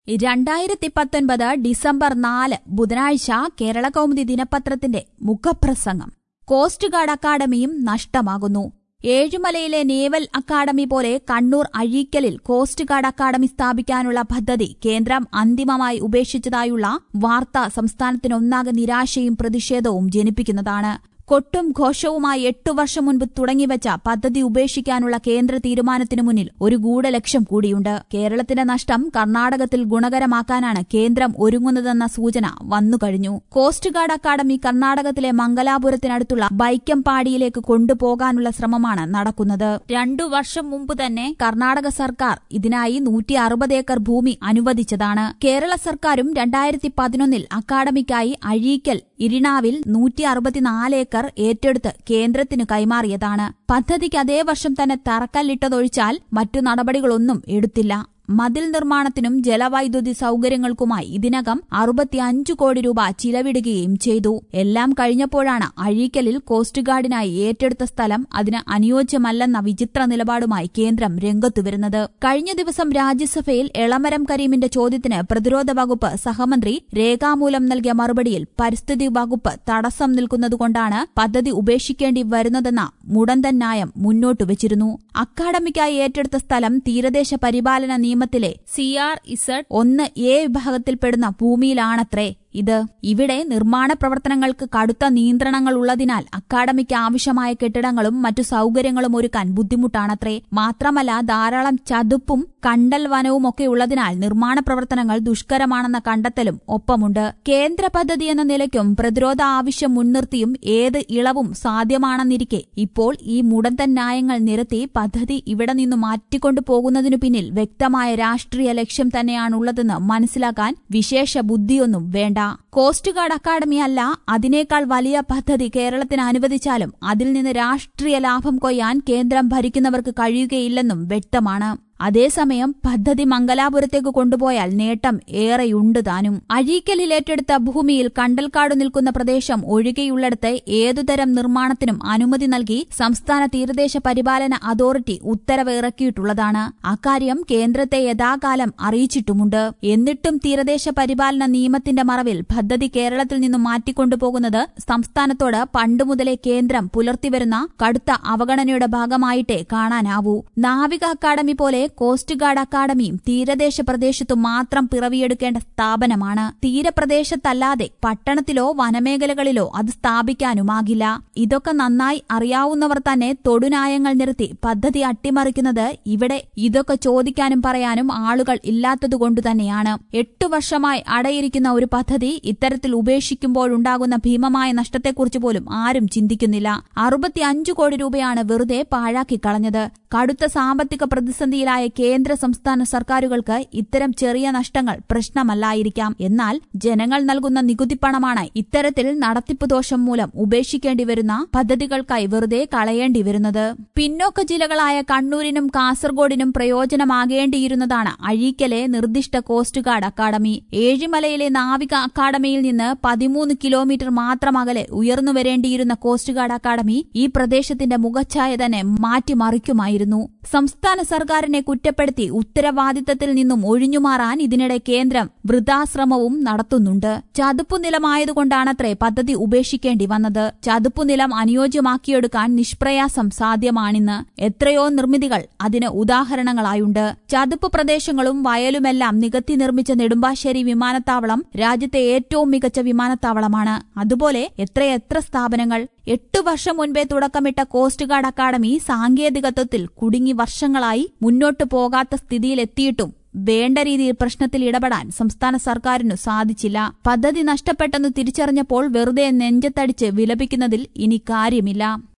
രണ്ടായിരത്തി പത്തൊൻപത് ഡിസംബർ നാല് ബുധനാഴ്ച കേരള കൗമുദി ദിനപത്രത്തിന്റെ മുഖപ്രസംഗം കോസ്റ്റ് ഗാർഡ് അക്കാദമിയും നഷ്ടമാകുന്നു ഏഴുമലയിലെ നേവൽ അക്കാദമി പോലെ കണ്ണൂർ അഴീക്കലിൽ കോസ്റ്റ് ഗാർഡ് അക്കാദമി സ്ഥാപിക്കാനുള്ള പദ്ധതി കേന്ദ്രം അന്തിമമായി ഉപേക്ഷിച്ചതായുള്ള വാർത്ത സംസ്ഥാനത്തിനൊന്നാകെ നിരാശയും പ്രതിഷേധവും ജനിപ്പിക്കുന്നതാണ് കൊട്ടും ഘോഷവുമായി എട്ടു വർഷം മുൻപ് തുടങ്ങിവെച്ച പദ്ധതി ഉപേക്ഷിക്കാനുള്ള കേന്ദ്ര തീരുമാനത്തിനു മുന്നിൽ ഒരു ഗൂഢലക്ഷ്യം കൂടിയുണ്ട് കേരളത്തിന്റെ നഷ്ടം കർണാടകത്തിൽ ഗുണകരമാക്കാനാണ് കേന്ദ്രം ഒരുങ്ങുന്നതെന്ന സൂചന വന്നുകഴിഞ്ഞു കോസ്റ്റ് ഗാർഡ് അക്കാദമി കർണാടകത്തിലെ മംഗലാപുരത്തിനടുത്തുള്ള ബൈക്കംപാടിയിലേക്ക് കൊണ്ടുപോകാനുള്ള ശ്രമമാണ് നടക്കുന്നത് രണ്ടു വർഷം മുമ്പ് തന്നെ കർണാടക സർക്കാർ ഇതിനായി നൂറ്റി അറുപത് ഏക്കർ ഭൂമി അനുവദിച്ചതാണ് കേരള സർക്കാരും രണ്ടായിരത്തി പതിനൊന്നിൽ അക്കാദമിക്കായി അഴീക്കൽ ഇരിണാവിൽ നൂറ്റി അറുപത്തിനാല് ഏക്കർ ഏറ്റെടുത്ത് കേന്ദ്രത്തിനു കൈമാറിയതാണ് പദ്ധതിക്ക് അതേ വർഷം തന്നെ തറക്കല്ലിട്ടതൊഴിച്ചാൽ മറ്റു നടപടികളൊന്നും എടുത്തില്ല മതിൽ നിർമ്മാണത്തിനും ജലവൈദ്യുതി സൌകര്യങ്ങൾക്കുമായി ഇതിനകം അറുപത്തിയഞ്ചു കോടി രൂപ ചിലവിടുകയും ചെയ്തു എല്ലാം കഴിഞ്ഞപ്പോഴാണ് അഴീക്കലിൽ കോസ്റ്റ് ഗാർഡിനായി ഏറ്റെടുത്ത സ്ഥലം അതിന് അനുയോജ്യമല്ലെന്ന വിചിത്ര നിലപാടുമായി കേന്ദ്രം രംഗത്തു വരുന്നത് കഴിഞ്ഞ ദിവസം രാജ്യസഭയിൽ എളമരം കരീമിന്റെ ചോദ്യത്തിന് പ്രതിരോധ വകുപ്പ് സഹമന്ത്രി രേഖാമൂലം നൽകിയ മറുപടിയിൽ പരിസ്ഥിതി വകുപ്പ് തടസ്സം നിൽക്കുന്നതുകൊണ്ടാണ് പദ്ധതി ഉപേക്ഷിക്കേണ്ടി വരുന്നതെന്ന മുടന്തൻ ന്യായം മുന്നോട്ട് വച്ചിരുന്നു അക്കാദമിക്കായി ഏറ്റെടുത്ത സ്ഥലം തീരദേശ പരിപാലന നിയമത്തിലെ സി ആർ ഇസഡ് ഒന്ന് എ വിഭാഗത്തിൽപ്പെടുന്ന ഭൂമിയിലാണത്രേ ഇത് ഇവിടെ നിർമ്മാണ പ്രവർത്തനങ്ങൾക്ക് കടുത്ത നിയന്ത്രണങ്ങൾ ഉള്ളതിനാൽ അക്കാദമിക്ക് ആവശ്യമായ കെട്ടിടങ്ങളും മറ്റു സൌകര്യങ്ങളും ഒരുക്കാൻ ബുദ്ധിമുട്ടാണത്രേ മാത്രമല്ല ധാരാളം ചതുപ്പും കണ്ടൽ വനവുമൊക്കെ ഉള്ളതിനാൽ നിർമ്മാണ പ്രവർത്തനങ്ങൾ ദുഷ്കരമാണെന്ന കണ്ടെത്തലും ഒപ്പമുണ്ട് കേന്ദ്ര പദ്ധതി എന്ന നിലയ്ക്കും പ്രതിരോധ ആവശ്യം മുൻനിർത്തിയും ഏത് ഇളവും സാധ്യമാണെന്നിരിക്കെ ഇപ്പോൾ ഈ മുടന്തൻ ന്യായങ്ങൾ നിരത്തി പദ്ധതി ഇവിടെ നിന്നു മാറ്റിക്കൊണ്ടു പോകുന്നതിനു പിന്നിൽ വ്യക്തമായ രാഷ്ട്രീയ ലക്ഷ്യം തന്നെയാണുള്ളതെന്ന് മനസ്സിലാക്കാൻ വിശേഷ ബുദ്ധിയൊന്നും വേണ്ട കോസ്റ്റ് ഗാർഡ് അക്കാദമി അല്ല അതിനേക്കാൾ വലിയ പദ്ധതി കേരളത്തിന് അനുവദിച്ചാലും അതിൽ നിന്ന് രാഷ്ട്രീയ ലാഭം കൊയ്യാൻ കേന്ദ്രം ഭരിക്കുന്നവർക്ക് കഴിയുകയില്ലെന്നും വ്യക്തമാണ് അതേസമയം പദ്ധതി മംഗലാപുരത്തേക്ക് കൊണ്ടുപോയാൽ നേട്ടം ഏറെയുണ്ട് താനും അഴീക്കലിൽ ഏറ്റെടുത്ത ഭൂമിയിൽ കണ്ടൽക്കാട് നിൽക്കുന്ന പ്രദേശം ഒഴികെയുള്ളിടത്ത് ഏതുതരം നിർമ്മാണത്തിനും അനുമതി നൽകി സംസ്ഥാന തീരദേശ പരിപാലന അതോറിറ്റി ഉത്തരവ് ഇറക്കിയിട്ടുള്ളതാണ് അക്കാര്യം കേന്ദ്രത്തെ യഥാകാലം അറിയിച്ചിട്ടുമുണ്ട് എന്നിട്ടും തീരദേശ പരിപാലന നിയമത്തിന്റെ മറവിൽ പദ്ധതി കേരളത്തിൽ നിന്നും മാറ്റിക്കൊണ്ടുപോകുന്നത് സംസ്ഥാനത്തോട് പണ്ടുമുതലേ കേന്ദ്രം പുലർത്തിവരുന്ന കടുത്ത അവഗണനയുടെ ഭാഗമായിട്ടേ കാണാനാവൂ നാവിക അക്കാദമി പോലെ കോസ്റ്റ് ഗാർഡ് അക്കാദമിയും തീരദേശ പ്രദേശത്തു മാത്രം പിറവിയെടുക്കേണ്ട സ്ഥാപനമാണ് തീരപ്രദേശത്തല്ലാതെ പട്ടണത്തിലോ വനമേഖലകളിലോ അത് സ്ഥാപിക്കാനുമാകില്ല ഇതൊക്കെ നന്നായി അറിയാവുന്നവർ തന്നെ തൊടുനായങ്ങൾ നിരത്തി പദ്ധതി അട്ടിമറിക്കുന്നത് ഇവിടെ ഇതൊക്കെ ചോദിക്കാനും പറയാനും ആളുകൾ ഇല്ലാത്തതുകൊണ്ടു തന്നെയാണ് എട്ടു വർഷമായി അടയിരിക്കുന്ന ഒരു പദ്ധതി ഇത്തരത്തിൽ ഉപേക്ഷിക്കുമ്പോഴുണ്ടാകുന്ന ഭീമമായ നഷ്ടത്തെക്കുറിച്ച് പോലും ആരും ചിന്തിക്കുന്നില്ല അറുപത്തിയഞ്ചു കോടി രൂപയാണ് വെറുതെ പാഴാക്കി കളഞ്ഞത് കടുത്ത സാമ്പത്തിക പ്രതിസന്ധിയിലായ കേന്ദ്ര സംസ്ഥാന സർക്കാരുകൾക്ക് ഇത്തരം ചെറിയ നഷ്ടങ്ങൾ പ്രശ്നമല്ലായിരിക്കാം എന്നാൽ ജനങ്ങൾ നൽകുന്ന നികുതിപ്പണമാണ് ഇത്തരത്തിൽ നടത്തിപ്പ് ദോഷം മൂലം ഉപേക്ഷിക്കേണ്ടി വരുന്ന പദ്ധതികൾക്കായി വെറുതെ കളയേണ്ടി വരുന്നത് പിന്നോക്ക ജില്ലകളായ കണ്ണൂരിനും കാസർഗോഡിനും പ്രയോജനമാകേണ്ടിയിരുന്നതാണ് അഴീക്കലെ നിർദ്ദിഷ്ട കോസ്റ്റ് ഗാർഡ് അക്കാദമി ഏഴിമലയിലെ നാവിക അക്കാദമിയിൽ നിന്ന് പതിമൂന്ന് കിലോമീറ്റർ മാത്രം അകലെ ഉയർന്നുവരേണ്ടിയിരുന്ന കോസ്റ്റ് ഗാർഡ് അക്കാദമി ഈ പ്രദേശത്തിന്റെ മുഖച്ഛായ തന്നെ മാറ്റിമറിക്കുമായിരുന്നു സംസ്ഥാന സർക്കാരിനെ കുറ്റപ്പെടുത്തി ഉത്തരവാദിത്തത്തിൽ നിന്നും ഒഴിഞ്ഞുമാറാൻ ഇതിനിടെ കേന്ദ്രം വൃതാശ്രമവും നടത്തുന്നുണ്ട് ചതുപ്പുനിലമായതുകൊണ്ടാണത്രേ പദ്ധതി ഉപേക്ഷിക്കേണ്ടി വന്നത് ചതുപ്പുനിലം അനുയോജ്യമാക്കിയെടുക്കാൻ നിഷ്പ്രയാസം സാധ്യമാണിന്ന് എത്രയോ നിർമ്മിതികൾ അതിന് ഉദാഹരണങ്ങളായുണ്ട് ചതുപ്പ് പ്രദേശങ്ങളും വയലുമെല്ലാം നികത്തി നിർമ്മിച്ച നെടുമ്പാശ്ശേരി വിമാനത്താവളം രാജ്യത്തെ ഏറ്റവും മികച്ച വിമാനത്താവളമാണ് അതുപോലെ എത്രയെത്ര സ്ഥാപനങ്ങൾ എട്ടു വർഷം മുൻപേ തുടക്കമിട്ട കോസ്റ്റ് ഗാർഡ് അക്കാദമി സാങ്കേതികത്വത്തിൽ കുടുങ്ങി വർഷങ്ങളായി മുന്നോട്ടു പോകാത്ത സ്ഥിതിയിലെത്തിയിട്ടും വേണ്ട രീതിയിൽ പ്രശ്നത്തിൽ ഇടപെടാൻ സംസ്ഥാന സർക്കാരിനു സാധിച്ചില്ല പദ്ധതി നഷ്ടപ്പെട്ടെന്ന് തിരിച്ചറിഞ്ഞപ്പോൾ വെറുതെ നെഞ്ചത്തടിച്ച് വിലപിക്കുന്നതിൽ ഇനി കാര്യമില്ല